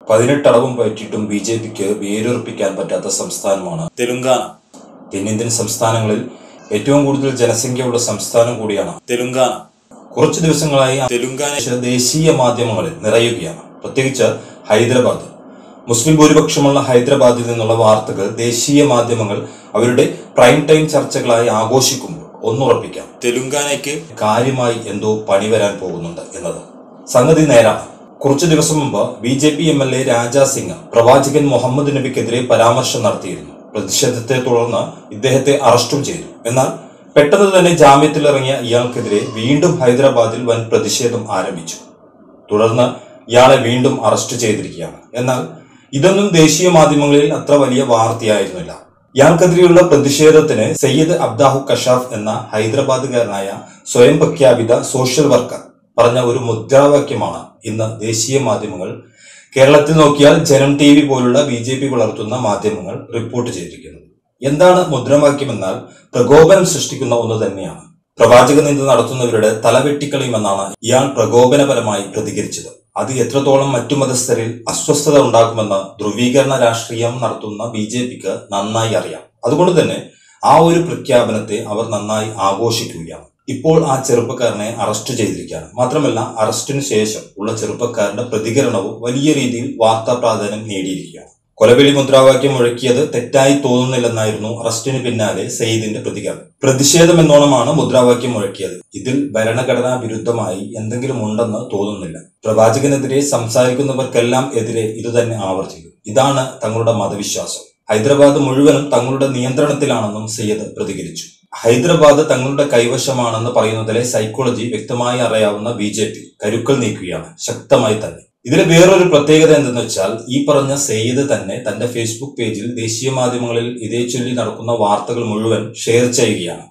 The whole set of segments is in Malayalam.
പതിനെട്ടടവും പറ്റിയിട്ടും ബി ജെ പിക്ക് വേരുറപ്പിക്കാൻ പറ്റാത്ത സംസ്ഥാനമാണ് തെലുങ്കാന തെന്നിന്ത്യൻ സംസ്ഥാനങ്ങളിൽ ഏറ്റവും കൂടുതൽ ജനസംഖ്യയുള്ള സംസ്ഥാനം കൂടിയാണ് തെലുങ്കാന കുറച്ചു ദിവസങ്ങളായി തെലുങ്കാന ദേശീയ മാധ്യമങ്ങളിൽ നിറയുകയാണ് പ്രത്യേകിച്ച് ഹൈദരാബാദ് മുസ്ലിം ഭൂരിപക്ഷമുള്ള ഹൈദരാബാദിൽ നിന്നുള്ള വാർത്തകൾ ദേശീയ മാധ്യമങ്ങൾ അവരുടെ പ്രൈം ടൈം ചർച്ചകളായി ആഘോഷിക്കുമ്പോൾ ഒന്നുറപ്പിക്കാം തെലുങ്കാനയ്ക്ക് കാര്യമായി എന്തോ പണി വരാൻ പോകുന്നുണ്ട് എന്നത് സംഗതി നേരാണ് കുറച്ചു ദിവസം മുമ്പ് B J P M L A Raja Singh പ്രവാചകൻ മുഹമ്മദ് നബിക്കെതിരെ പരാമർശം നടത്തിയിരുന്നു പ്രതിഷേധത്തെ തുടർന്ന് ഇദ്ദേഹത്തെ അറസ്റ്റും ചെയ്തു എന്നാൽ പെട്ടെന്ന് തന്നെ ജാമ്യത്തിലിറങ്ങിയ ഇയാൾക്കെതിരെ വീണ്ടും ഹൈദരാബാദിൽ വൻ പ്രതിഷേധം ആരംഭിച്ചു തുടർന്ന് ഇയാളെ വീണ്ടും അറസ്റ്റ് ചെയ്തിരിക്കുകയാണ് എന്നാൽ ഇതൊന്നും ദേശീയ മാധ്യമങ്ങളിൽ അത്ര വലിയ വാർത്തയായിരുന്നില്ല ഇയാൾക്കെതിരെയുള്ള പ്രതിഷേധത്തിന് സയ്യിദ് അബ്ദാഹു കഷാഫ് എന്ന ഹൈദരാബാദുകാരനായ സ്വയം പ്രഖ്യാപിത സോഷ്യൽ വർക്കർ പറഞ്ഞ ഒരു മുദ്രാവാക്യമാണ് ഇന്ന് ദേശീയ മാധ്യമങ്ങൾ കേരളത്തിൽ നോക്കിയാൽ ജനം ടി വി പോലുള്ള ബി ജെ പി വളർത്തുന്ന മാധ്യമങ്ങൾ റിപ്പോർട്ട് ചെയ്തിരിക്കുന്നത് എന്താണ് മുദ്രാവാക്യം എന്നാൽ പ്രകോപനം സൃഷ്ടിക്കുന്ന ഒന്ന് തന്നെയാണ് പ്രവാചക നിന്ദ നടത്തുന്നവരുടെ തലവെട്ടിക്കളയുമെന്നാണ് ഇയാൾ പ്രകോപനപരമായി പ്രതികരിച്ചത് അത് എത്രത്തോളം മറ്റു മതസ്ഥരിൽ അസ്വസ്ഥത ഉണ്ടാക്കുമെന്ന് ധ്രുവീകരണ രാഷ്ട്രീയം നടത്തുന്ന ബി ജെ പിക്ക് നന്നായി അറിയാം അതുകൊണ്ട് തന്നെ ആ ഒരു പ്രഖ്യാപനത്തെ അവർ നന്നായി ആഘോഷിക്കുകയാണ് ഇപ്പോൾ ആ ചെറുപ്പക്കാരനെ അറസ്റ്റ് ചെയ്തിരിക്കുകയാണ് മാത്രമല്ല അറസ്റ്റിന് ശേഷം ഉള്ള ചെറുപ്പക്കാരന്റെ പ്രതികരണവും വലിയ രീതിയിൽ വാർത്താ പ്രാധാന്യം നേടിയിരിക്കുകയാണ് കൊലവിളി മുദ്രാവാക്യം മുഴക്കിയത് തെറ്റായി തോന്നുന്നില്ലെന്നായിരുന്നു അറസ്റ്റിന് പിന്നാലെ സയ്യിദിന്റെ പ്രതികരണം പ്രതിഷേധം എന്നോണമാണ് മുദ്രാവാക്യം മുഴക്കിയത് ഇതിൽ ഭരണഘടനാ വിരുദ്ധമായി എന്തെങ്കിലും ഉണ്ടെന്ന് തോന്നുന്നില്ല പ്രവാചകനെതിരെ സംസാരിക്കുന്നവർക്കെല്ലാം എതിരെ ഇതുതന്നെ ആവർത്തിക്കും ഇതാണ് തങ്ങളുടെ മതവിശ്വാസം ഹൈദരാബാദ് മുഴുവനും തങ്ങളുടെ നിയന്ത്രണത്തിലാണെന്നും സയ്യദ് പ്രതികരിച്ചു ഹൈദരാബാദ് തങ്ങളുടെ കൈവശമാണെന്ന് പറയുന്നതിലെ സൈക്കോളജി വ്യക്തമായി അറിയാവുന്ന ബി ജെ പി കരുക്കൾ നീക്കുകയാണ് ശക്തമായി തന്നെ ഇതിലെ വേറൊരു പ്രത്യേകത എന്തെന്ന് വെച്ചാൽ ഈ പറഞ്ഞ സെയ്ദ് തന്നെ തന്റെ ഫേസ്ബുക്ക് പേജിൽ ദേശീയ മാധ്യമങ്ങളിൽ ഇതേ ചൊല്ലി നടക്കുന്ന വാർത്തകൾ മുഴുവൻ ഷെയർ ചെയ്യുകയാണ്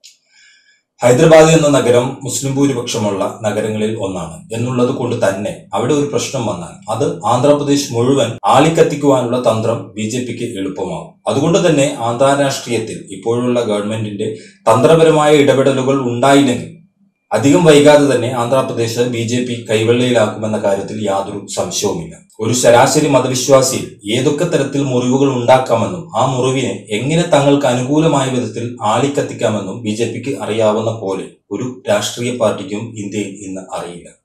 ഹൈദരാബാദ് എന്ന നഗരം മുസ്ലിം ഭൂരിപക്ഷമുള്ള നഗരങ്ങളിൽ ഒന്നാണ് എന്നുള്ളത് കൊണ്ട് തന്നെ അവിടെ ഒരു പ്രശ്നം വന്നാൽ അത് ആന്ധ്രാപ്രദേശ് മുഴുവൻ ആളിക്കത്തിക്കുവാനുള്ള തന്ത്രം ബി ജെ പിക്ക് എളുപ്പമാകും അതുകൊണ്ട് തന്നെ അന്താരാഷ്ട്രീയത്തിൽ ഇപ്പോഴുള്ള ഗവൺമെന്റിന്റെ തന്ത്രപരമായ ഇടപെടലുകൾ ഉണ്ടായില്ലെങ്കിൽ അധികം വൈകാതെ തന്നെ ആന്ധ്രാപ്രദേശ് ബി ജെ പി കൈവെള്ളയിലാക്കുമെന്ന കാര്യത്തിൽ യാതൊരു സംശയവുമില്ല ഒരു ശരാശരി മതവിശ്വാസിയിൽ ഏതൊക്കെ തരത്തിൽ മുറിവുകൾ ഉണ്ടാക്കാമെന്നും ആ മുറിവിനെ എങ്ങനെ തങ്ങൾക്ക് അനുകൂലമായ വിധത്തിൽ ആളിക്കത്തിക്കാമെന്നും ബി ജെ പിക്ക് അറിയാവുന്ന പോലെ ഒരു രാഷ്ട്രീയ പാർട്ടിക്കും ഇന്ത്യയിൽ ഇന്ന് അറിയില്ല